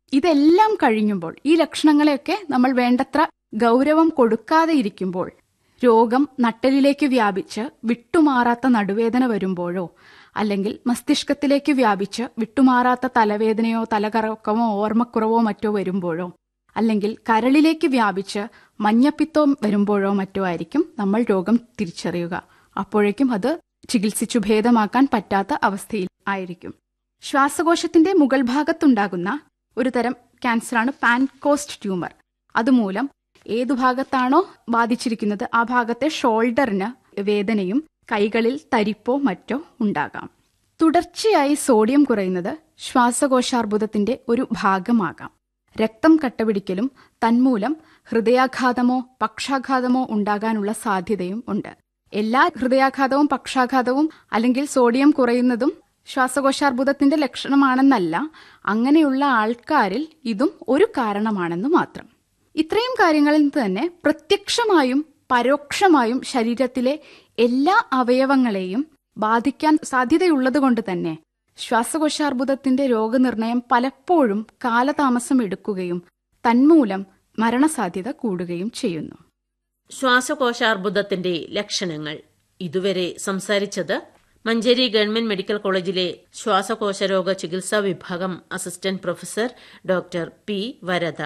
ഇതെല്ലാം കഴിഞ്ഞുമ്പോൾ ഈ ലക്ഷണങ്ങളെയൊക്കെ നമ്മൾ വേണ്ടത്ര ഗൗരവം കൊടുക്കാതെ ഇരിക്കുമ്പോൾ രോഗം നട്ടലിലേക്ക് വ്യാപിച്ച് വിട്ടുമാറാത്ത നടുവേദന വരുമ്പോഴോ അല്ലെങ്കിൽ മസ്തിഷ്കത്തിലേക്ക് വ്യാപിച്ച് വിട്ടുമാറാത്ത തലവേദനയോ തലകറക്കമോ ഓർമ്മക്കുറവോ മറ്റോ വരുമ്പോഴോ അല്ലെങ്കിൽ കരളിലേക്ക് വ്യാപിച്ച് മഞ്ഞപ്പിത്തം വരുമ്പോഴോ മറ്റോ ആയിരിക്കും നമ്മൾ രോഗം തിരിച്ചറിയുക അപ്പോഴേക്കും അത് ചികിത്സിച്ചു ഭേദമാക്കാൻ പറ്റാത്ത അവസ്ഥയിൽ ആയിരിക്കും ശ്വാസകോശത്തിന്റെ മുകൾ ഭാഗത്തുണ്ടാകുന്ന ഒരു തരം ക്യാൻസറാണ് പാൻകോസ്റ്റ് ട്യൂമർ അതുമൂലം ഏതു ഭാഗത്താണോ ബാധിച്ചിരിക്കുന്നത് ആ ഭാഗത്തെ ഷോൾഡറിന് വേദനയും കൈകളിൽ തരിപ്പോ മറ്റോ ഉണ്ടാകാം തുടർച്ചയായി സോഡിയം കുറയുന്നത് ശ്വാസകോശാർബുദത്തിന്റെ ഒരു ഭാഗമാകാം രക്തം കട്ടപിടിക്കലും തന്മൂലം ഹൃദയാഘാതമോ പക്ഷാഘാതമോ ഉണ്ടാകാനുള്ള സാധ്യതയും ഉണ്ട് എല്ലാ ഹൃദയാഘാതവും പക്ഷാഘാതവും അല്ലെങ്കിൽ സോഡിയം കുറയുന്നതും ശ്വാസകോശാർബുദത്തിന്റെ ലക്ഷണമാണെന്നല്ല അങ്ങനെയുള്ള ആൾക്കാരിൽ ഇതും ഒരു കാരണമാണെന്ന് മാത്രം ഇത്രയും കാര്യങ്ങളിൽ നിന്ന് തന്നെ പ്രത്യക്ഷമായും പരോക്ഷമായും ശരീരത്തിലെ എല്ലാ അവയവങ്ങളെയും ബാധിക്കാൻ സാധ്യതയുള്ളതുകൊണ്ട് തന്നെ ശ്വാസകോശാർബുദത്തിന്റെ രോഗനിർണയം പലപ്പോഴും കാലതാമസം എടുക്കുകയും തന്മൂലം മരണസാധ്യത കൂടുകയും ചെയ്യുന്നു ശ്വാസകോശാർബുദത്തിന്റെ ലക്ഷണങ്ങൾ ഇതുവരെ സംസാരിച്ചത് മഞ്ചേരി ഗവൺമെന്റ് മെഡിക്കൽ കോളേജിലെ ശ്വാസകോശരോഗ ചികിത്സാ വിഭാഗം assistant professor doctor P Varada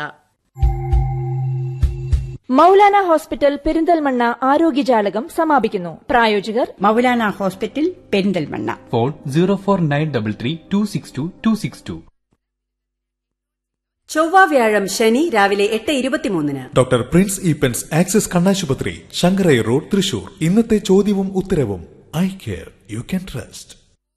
Maulana hospital Perinthalmanna ആരോഗ്യജാലകം സമാപിക്കുന്നു പ്രായോജകർ Maulana hospital Perinthalmanna phone zero four nine double three two six two two six two ചൊവ്വ വ്യാഴം ശനി രാവിലെ എട്ട് ഇരുപത്തിമൂന്നിന് ഡോക്ടർ പ്രിൻസ് ഈപ്പൻസ് ആക്സിസ് കണ്ണാശുപത്രി ശങ്കരൈ റോഡ് തൃശൂർ ഇന്നത്തെ ചോദ്യവും ഉത്തരവും I care you can trust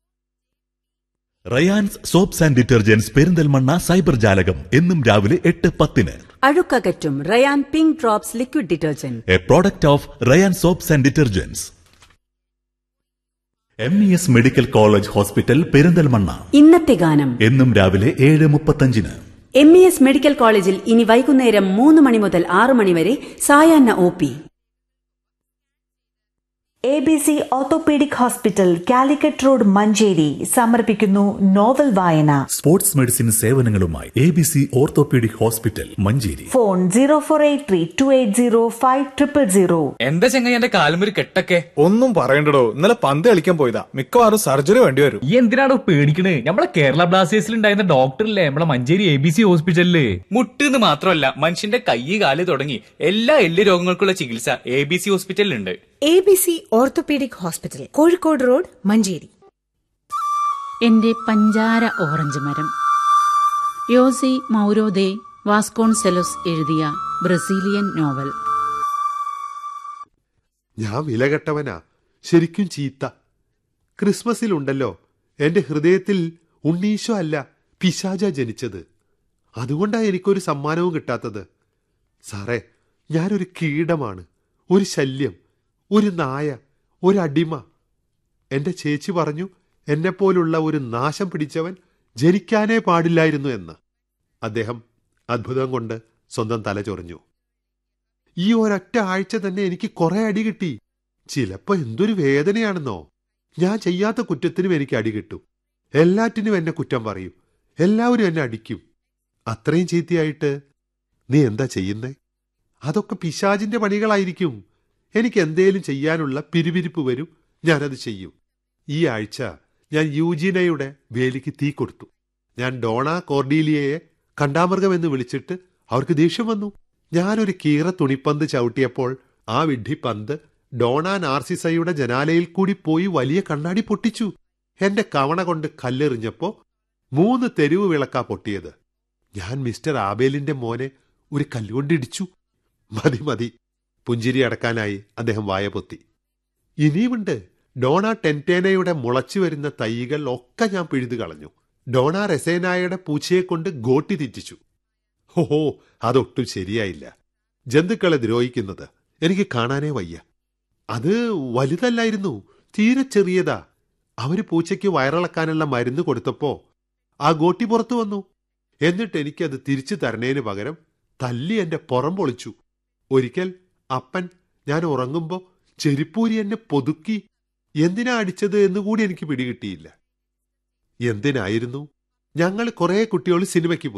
Rayan's soaps and detergents Perinthalmanna cyber ജാലകം എന്നും രാവിലെ എട്ട് പത്തിന് അഴുക്കകറ്റും Rayan pink drops liquid detergent a product of Rayan soaps and detergents M E S medical college hospital Perinthalmanna ഇന്നത്തെ ഗാനം എന്നും രാവിലെ ഏഴ് മുപ്പത്തഞ്ചിന് എം ഇ എസ് മെഡിക്കൽ കോളേജിൽ ഇനി വൈകുന്നേരം മൂന്ന് മണി മുതൽ ആറ് മണി വരെ സായാഹ്ന O P A B C orthopaedic hospital Calicut road Manjeri സമർപ്പിക്കുന്നു നോവൽ വായന സ്പോർട്സ് മെഡിസിൻ സേവനങ്ങളുമായി A B C orthopaedic hospital Manjeri phone zero four eight three two eight zero five triple zero എന്താ ചെങ്ങായി എന്റെ കാലുമൊരു കെട്ടൊക്കെ ഒന്നും പറയണ്ടടോ ഇന്നലെ പന്ത് കളിക്കാൻ പോയതാ മിക്കവാറും സർജറി വേണ്ടി വരും ഈ എന്തിനാണോ പേടിക്കണേ നമ്മളെ കേരള ബ്ലാസ്റ്റേഴ്സിൽ ഉണ്ടായിരുന്ന ഡോക്ടറില്ലേ നമ്മളെ മഞ്ചേരി എ ബി സി ഹോസ്പിറ്റലില് മുട്ടെന്ന് മാത്രമല്ല മനുഷ്യന്റെ കൈ കാല് തുടങ്ങി എല്ലാ എല്ല് രോഗങ്ങൾക്കുള്ള ചികിത്സ എ ബി സി ഹോസ്പിറ്റലിലുണ്ട് A B C orthopaedic hospital Kozhikode road Manjeri എന്റെ പഞ്ചാര ഓറഞ്ച് മരം യോസി മൗരോദെ വാസ്കോൺസെലോസ് എഴുതിയ ബ്രസീലിയൻ നോവൽ ഞാൻ വിലകെട്ടവനാ ശരിക്കും ചീത്ത ക്രിസ്മസിലുണ്ടല്ലോ എന്റെ ഹൃദയത്തിൽ ഉണ്ണീശോ അല്ല പിശാച ജനിച്ചത് അതുകൊണ്ടാ എനിക്കൊരു സമ്മാനവും കിട്ടാത്തത് സാറേ ഞാനൊരു കീടമാണ് ഒരു ശല്യം ഒരു നായ ഒരു അടിമ എന്റെ ചേച്ചി പറഞ്ഞു എന്നെപ്പോലുള്ള ഒരു നാശം പിടിച്ചവൻ ജനിക്കാനേ പാടില്ലായിരുന്നു എന്ന് അദ്ദേഹം അത്ഭുതം കൊണ്ട് സ്വന്തം തല ചൊറിഞ്ഞു ഈ ഒരൊറ്റ ആഴ്ച തന്നെ എനിക്ക് കുറെ അടി കിട്ടി ചിലപ്പോ എന്തൊരു വേദനയാണെന്നോ ഞാൻ ചെയ്യാത്ത കുറ്റത്തിനും എനിക്ക് അടി കിട്ടും എല്ലാറ്റിനും എന്നെ കുറ്റം പറയും എല്ലാവരും എന്നെ അടിക്കും അത്രയും ചീത്തയായിട്ട് നീ എന്താ ചെയ്യുന്നേ അതൊക്കെ പിശാചിന്റെ പണികളായിരിക്കും എനിക്ക് എന്തേലും ചെയ്യാനുള്ള പിരിപിരിപ്പ് വരും ഞാനത് ചെയ്യും ഈ ആഴ്ച ഞാൻ യൂജീനയുടെ വേലിക്ക് തീ കൊടുത്തു ഞാൻ ഡോണ കോർഡീലിയയെ കണ്ടാമൃഗമെന്ന് വിളിച്ചിട്ട് അവർക്ക് ദേഷ്യം വന്നു ഞാനൊരു കീറ തുണിപ്പന്ത് ചവിട്ടിയപ്പോൾ ആ വിഡ്ഢി പന്ത് ഡോണ നാർസിസയുടെ ജനാലയിൽ കൂടി പോയി വലിയ കണ്ണാടി പൊട്ടിച്ചു എന്റെ കവണ കൊണ്ട് കല്ലെറിഞ്ഞപ്പോ മൂന്ന് തെരുവ് വിളക്കാ പൊട്ടിയത് ഞാൻ മിസ്റ്റർ ആബേലിന്റെ മോനെ ഒരു കല്ലുകൊണ്ടിടിച്ചു മതി മതി പുഞ്ചിരി അടക്കാനായി അദ്ദേഹം വായ പൊത്തി ഇനിയുമുണ്ട് ഡോണ ടെൻറ്റേനയുടെ മുളച്ചു വരുന്ന തൈകൾ ഒക്കെ ഞാൻ പിഴുതു കളഞ്ഞു ഡോണ റെസേനായുടെ പൂച്ചയെ കൊണ്ട് ഗോട്ടി തെറ്റിച്ചു ഓഹോ അതൊട്ടും ശരിയായില്ല ജന്തുക്കളെ ദ്രോഹിക്കുന്നത് എനിക്ക് കാണാനേ വയ്യ അത് വലുതല്ലായിരുന്നു തീരെ ചെറിയതാ അവര് പൂച്ചയ്ക്ക് വയറിളക്കാനുള്ള മരുന്ന് കൊടുത്തപ്പോ ആ ഗോട്ടി പുറത്തു വന്നു എന്നിട്ട് എനിക്കത് തിരിച്ചു തരണേന് പകരം തല്ലി എന്റെ പുറം പൊളിച്ചു ഒരിക്കൽ അപ്പൻ ഞാൻ ഉറങ്ങുമ്പോ ചെരിപ്പൂരി എന്നെ പൊതുക്കി എന്തിനാ അടിച്ചത് എന്നുകൂടി എനിക്ക് പിടികിട്ടിയില്ല എന്തിനായിരുന്നു ഞങ്ങൾ കുറെ കുട്ടികൾ സിനിമയ്ക്ക് പോയി